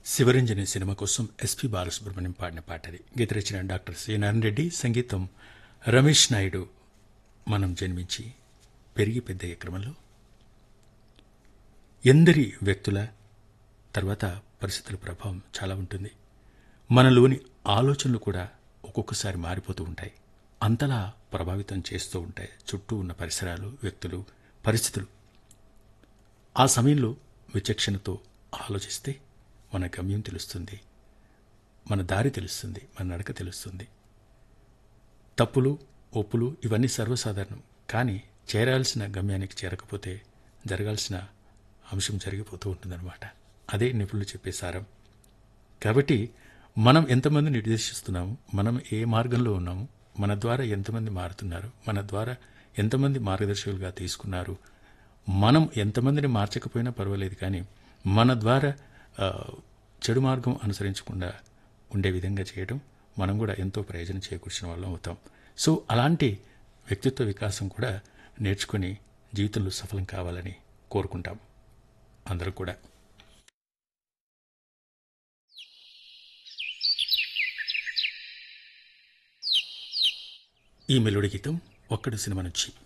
Sivaranjani cinema కోసం SP Balasubrahmanyam పాడిన పాట అది గీత రచన డాక్టర్ సి నారాయణ రెడ్డి సంగీతం రమేష్ నాయుడు మనం జన్మించి పెరిగి పెద్దయ్యే క్రమంలో ఎందరి వ్యక్తుల తర్వాత పరిస్థితుల ప్రభావం చాలా ఉంటుంది మనలోని ఆలోచనలు కూడా ఒక్కొక్కసారి మారిపోతూ ఉంటాయి అంతలా ప్రభావితం చేస్తూ ఉంటాయి చుట్టూ ఉన్న పరిసరాలు వ్యక్తులు పరిస్థితులు ఆ సమయంలో విచక్షణతో ఆలోచిస్తే మన గమ్యం తెలుస్తుంది మన దారి తెలుస్తుంది మన నడక తెలుస్తుంది తప్పులు ఒప్పులు ఇవన్నీ సర్వసాధారణం కానీ చేరాల్సిన గమ్యానికి చేరకపోతే జరగాల్సిన అంశం జరిగిపోతూ ఉంటుందన్నమాట అదే నిపుణులు చెప్పే సారం కాబట్టి మనం ఎంతమంది నిర్దేశిస్తున్నాము మనం ఏ మార్గంలో ఉన్నాము మన ద్వారా ఎంతమంది మారుతున్నారు మన ద్వారా ఎంతమంది మార్గదర్శకులుగా తీసుకున్నారు మనం ఎంతమందిని మార్చకపోయినా పర్వాలేదు కానీ మన ద్వారా ఆ, చెడు మార్గం అనుసరించకుండా ఉండే విధంగా చేయడం మనం కూడా ఎంతో ప్రయోజనం చేకూర్చిన వాళ్ళం అవుతాం సో అలాంటి వ్యక్తిత్వ వికాసం కూడా నేర్చుకొని జీవితంలో సఫలం కావాలని కోరుకుంటాం అందరూ కూడా ఈ మెలోడి గీతం ఒక్కడు సినిమా నుంచి